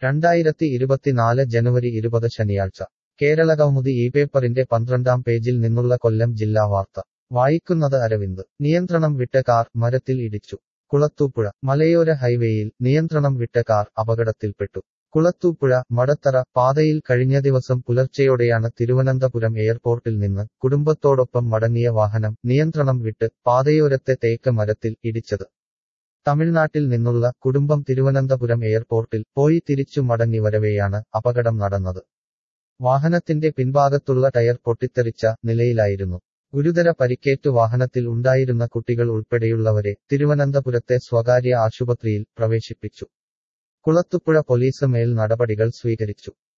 രണ്ടായിരത്തി ഇരുപത്തിനാല് ജനുവരി ഇരുപത് ശനിയാഴ്ച കേരളകൗമുദി ഈ പേപ്പറിന്റെ പന്ത്രണ്ടാം പേജിൽ നിന്നുള്ള കൊല്ലം ജില്ലാ വാർത്ത വായിക്കുന്നത് അരവിന്ദ് നിയന്ത്രണം വിട്ട കാർ മരത്തിൽ ഇടിച്ചു കുളത്തൂപ്പുഴ മലയോര ഹൈവേയിൽ നിയന്ത്രണം വിട്ട കാർ അപകടത്തിൽപ്പെട്ടു കുളത്തൂപ്പുഴ മടത്തറ പാതയിൽ കഴിഞ്ഞ ദിവസം പുലർച്ചെയോടെയാണ് തിരുവനന്തപുരം എയർപോർട്ടിൽ നിന്ന് കുടുംബത്തോടൊപ്പം മടങ്ങിയ വാഹനം നിയന്ത്രണം വിട്ട് പാതയോരത്തെ തേക്ക് മരത്തിൽ ഇടിച്ചത് തമിഴ്നാട്ടിൽ നിന്നുള്ള കുടുംബം തിരുവനന്തപുരം എയർപോർട്ടിൽ പോയി തിരിച്ചു മടങ്ങി വരവെയാണ് അപകടം നടന്നത് വാഹനത്തിന്റെ പിൻഭാഗത്തുള്ള ടയർ പൊട്ടിത്തെറിച്ച നിലയിലായിരുന്നു ഗുരുതര പരിക്കേറ്റു വാഹനത്തിൽ ഉണ്ടായിരുന്ന കുട്ടികൾ ഉൾപ്പെടെയുള്ളവരെ തിരുവനന്തപുരത്തെ സ്വകാര്യ ആശുപത്രിയിൽ പ്രവേശിപ്പിച്ചു കുളത്തുപുഴ പോലീസ് മേൽ നടപടികൾ സ്വീകരിച്ചു